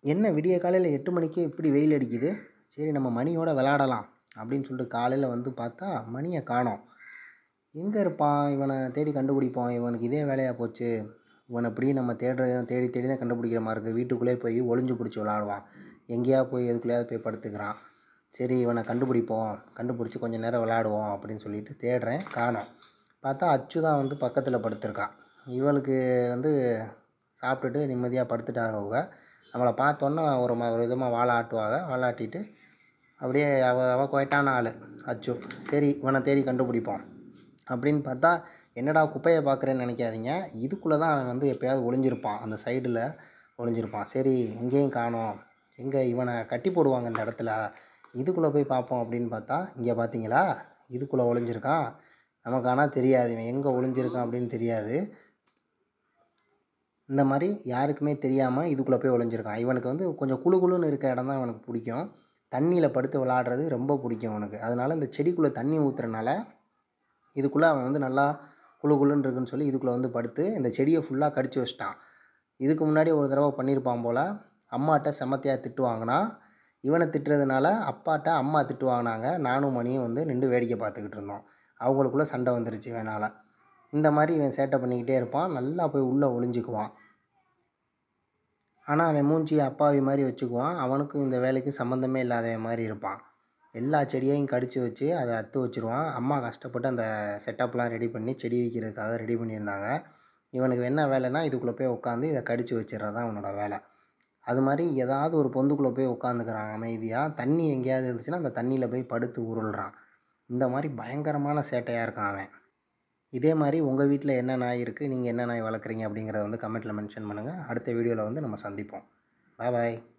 என்ன விடிய காலையில் எட்டு மணிக்கே இப்படி வெயில் அடிக்குது சரி நம்ம மணியோட விளாடலாம் அப்படின்னு சொல்லிட்டு காலையில் வந்து பார்த்தா மணியை காணோம் எங்கே இருப்பான் இவனை தேடி கண்டுபிடிப்போம் இவனுக்கு இதே வேலையாக போச்சு இவனை இப்படியே நம்ம தேடுற தேடி தேடி தான் கண்டுபிடிக்கிற மாதிரி இருக்குது வீட்டுக்குள்ளே போய் ஒளிஞ்சு பிடிச்சி விளாடுவான் எங்கேயா போய் எதுக்குள்ளேயாவது போய் படுத்துக்கிறான் சரி இவனை கண்டுபிடிப்போம் கண்டுபிடிச்சி கொஞ்சம் நேரம் விளாடுவோம் அப்படின்னு சொல்லிட்டு தேடுறேன் காணோம் பார்த்தா அச்சு தான் வந்து பக்கத்தில் படுத்திருக்கான் இவளுக்கு வந்து சாப்பிட்டுட்டு நிம்மதியாக படுத்துட்டாங்க அவங்க நம்மளை பார்த்தோன்னே ஒரு ம ஒரு விதமாக வாழை ஆட்டுவாங்க வாழை ஆட்டிட்டு அப்படியே அவ அவ கொயட்டான ஆள் அச்சு சரி இவனை தேடி கண்டுபிடிப்போம் அப்படின்னு பார்த்தா என்னடா குப்பையை பார்க்குறேன்னு நினைக்காதீங்க இதுக்குள்ளே தான் அவன் வந்து எப்போயாவது ஒளிஞ்சிருப்பான் அந்த சைடில் ஒளிஞ்சிருப்பான் சரி எங்கேயும் காணோம் எங்கே இவனை கட்டி போடுவாங்க இந்த இடத்துல இதுக்குள்ளே போய் பார்ப்போம் அப்படின்னு பார்த்தா இங்கே பார்த்தீங்களா இதுக்குள்ளே ஒளிஞ்சிருக்கான் நமக்கு ஆனால் தெரியாது இவன் எங்கே ஒளிஞ்சிருக்கான் அப்படின்னு தெரியாது இந்த மாதிரி யாருக்குமே தெரியாமல் இதுக்குள்ளே போய் ஒளிஞ்சிருக்கான் இவனுக்கு வந்து கொஞ்சம் குளு குளுன்னு இருக்க இடம் தான் இவனுக்கு பிடிக்கும் தண்ணியில் படுத்து விளாடுறது ரொம்ப பிடிக்கும் அவனுக்கு அதனால் இந்த செடிக்குள்ளே தண்ணி ஊற்றுறனால இதுக்குள்ளே அவன் வந்து நல்லா குளு குளுன்னு இருக்குன்னு சொல்லி இதுக்குள்ளே வந்து படுத்து இந்த செடியை ஃபுல்லாக கடிச்சு வச்சிட்டான் இதுக்கு முன்னாடி ஒரு தடவை பண்ணியிருப்பான் போல் அம்மாட்ட செமத்தியாக திட்டு வாங்கினா இவனை திட்டுறதுனால அப்பாட்ட அம்மா திட்டு வாங்கினாங்க நானும் மணியும் வந்து நின்று வேடிக்கை பார்த்துக்கிட்டு இருந்தோம் அவங்களுக்குள்ளே சண்டை வந்துருச்சு இவனால் இந்த மாதிரி இவன் சேட்டை பண்ணிக்கிட்டே இருப்பான் நல்லா போய் உள்ளே ஒளிஞ்சுக்குவான் ஆனால் அவன் மூஞ்சி அப்பாவி மாதிரி வச்சுக்குவான் அவனுக்கும் இந்த வேலைக்கு சம்மந்தமே இல்லாதவன் மாதிரி இருப்பான் எல்லா செடியையும் கடித்து வச்சு அதை அத்து வச்சுருவான் அம்மா கஷ்டப்பட்டு அந்த செட்டப்லாம் ரெடி பண்ணி செடி வைக்கிறதுக்காக ரெடி பண்ணியிருந்தாங்க இவனுக்கு என்ன வேலைன்னா இதுக்குள்ளே போய் உட்காந்து இதை கடித்து வச்சிடுறது தான் அவனோட வேலை அது மாதிரி ஏதாவது ஒரு பொந்துக்குள்ளே போய் உட்காந்துக்கிறான் அமைதியாக தண்ணி எங்கேயாவது இருந்துச்சுன்னா அந்த தண்ணியில் போய் படுத்து உருள்றான் இந்த மாதிரி பயங்கரமான சேட்டையாக இருக்கான் அவன் இதே மாதிரி உங்கள் வீட்டில் என்ன நாய் இருக்குது நீங்கள் என்ன நாய் வளர்க்குறீங்க அப்படிங்கிறத வந்து கமெண்ட்டில் மென்ஷன் பண்ணுங்கள் அடுத்த வீடியோவில் வந்து நம்ம சந்திப்போம் பாய் பாய்